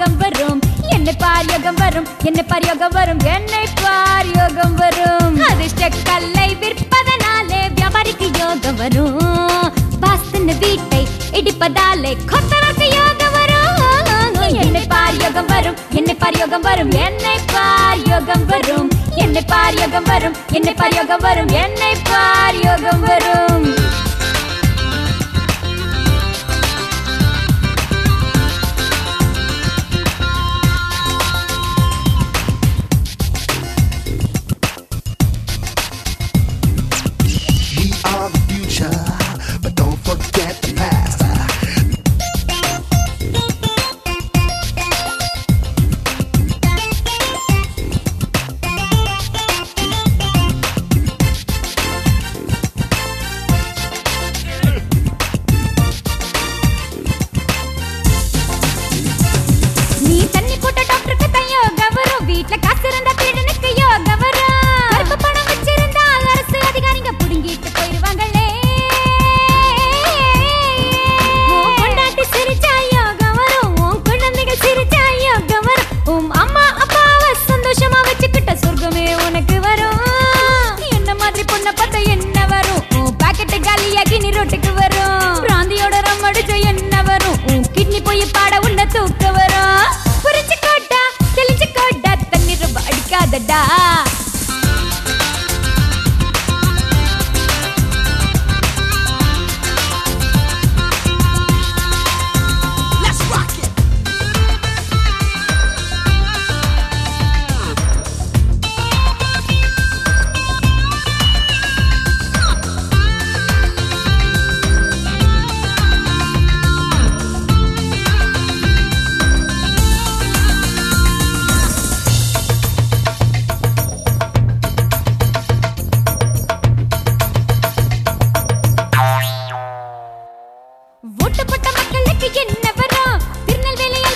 யோகம் வரும் என்னை பார் யோகம் வரும் என்னை பார் யோகம் வரும் என்னை பார் யோகம் வரும் அதிர்ஷ்ட கல்லை விற்பதனாலே வியாபாரிக்கு யோகம் வரும் வாஸ்துன்னு வீட்டை இடிப்பதாலே கொத்தரக்கு யோகம் வரும் என்னை பார் யோகம் வரும் என்னை பார் யோகம் வரும் என்னை பார் யோகம் வரும் என்னை பார் யோகம் வரும் என்னை பார் யோகம் வரும் என்னை பார் யோகம் வரும் We are the future, but don't forget the past. நீ தண்ணி போட்ட டாக்டருக்கு தான் யோகா வரும் வீட்ல காசு இருந்தா திருடனுக்கு யோகா வரும் கருப்பு பணம் வச்சிருந்தா அரசு அதிகாரிங்க புடுங்கிட்டு போயிருவாங்களே உன் பொண்டாட்டி சிரிச்சா யோகா வரும் உன் குழந்தைகள் சிரிச்சா யோகா வரும் உன் அம்மா அப்பாவை சந்தோஷமா வச்சுக்கிட்ட சொர்க்கமே உனக்கு வரும் என்ன மாதிரி பொண்ணை பார்த்தா என்ன வரும் உன் பாக்கெட்டு காலியாகி நீ ரோட்டுக்கு வரும் பிராந்தியோட ரம் அடிச்ச என்ன வரும் உன் கிட்னி போய் பாட உன்ன தூக்க வரும் புரிச்சு கோட்டா தெளிச்சு கோட்டா தண்ணி ரொம்ப அடிக்காதடா Let's rock it. ஓட்டு போட்ட மக்களுக்கு என்ன வரும் திருநெல்வேலி